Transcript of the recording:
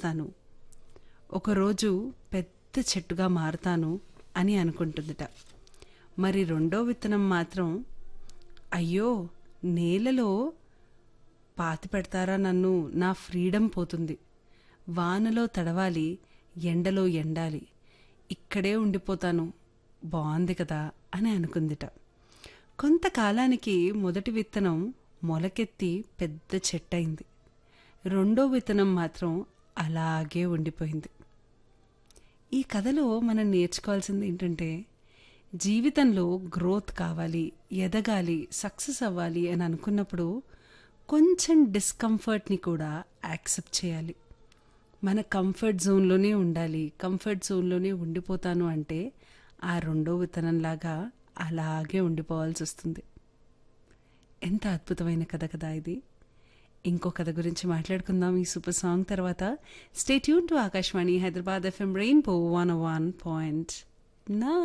మొలుస్తాను ఒకరోజు పెద్ద చెట్టుగా మారుతాను అని అనుకుంటుందిట మరి రెండో విత్తనం మాత్రం అయ్యో నేలలో పాతి పెడతారా నన్ను నా ఫ్రీడమ్ పోతుంది వానలో తడవాలి ఎండలో ఎండాలి ఇక్కడే ఉండిపోతాను బాగుంది కదా అని అనుకుందిట కొంతకాలానికి మొదటి విత్తనం మొలకెత్తి పెద్ద చెట్టయింది రెండో విత్తనం మాత్రం అలాగే ఉండిపోయింది ఈ కథలో మనం నేర్చుకోవాల్సింది ఏంటంటే జీవితంలో గ్రోత్ కావాలి ఎదగాలి సక్సెస్ అవ్వాలి అని అనుకున్నప్పుడు కొంచెం డిస్కంఫర్ట్ని కూడా యాక్సెప్ట్ చేయాలి మన కంఫర్ట్ జోన్లోనే ఉండాలి కంఫర్ట్ జోన్లోనే ఉండిపోతాను అంటే ఆ రెండో విత్తనంలాగా అలాగే ఉండిపోవాల్సి వస్తుంది ఎంత అద్భుతమైన కథ కదా ఇది ఇంకో కథ గురించి మాట్లాడుకుందాం ఈ సూపర్ సాంగ్ తర్వాత stay tune to Akashvani Hyderabad FM Rainbow one one point నా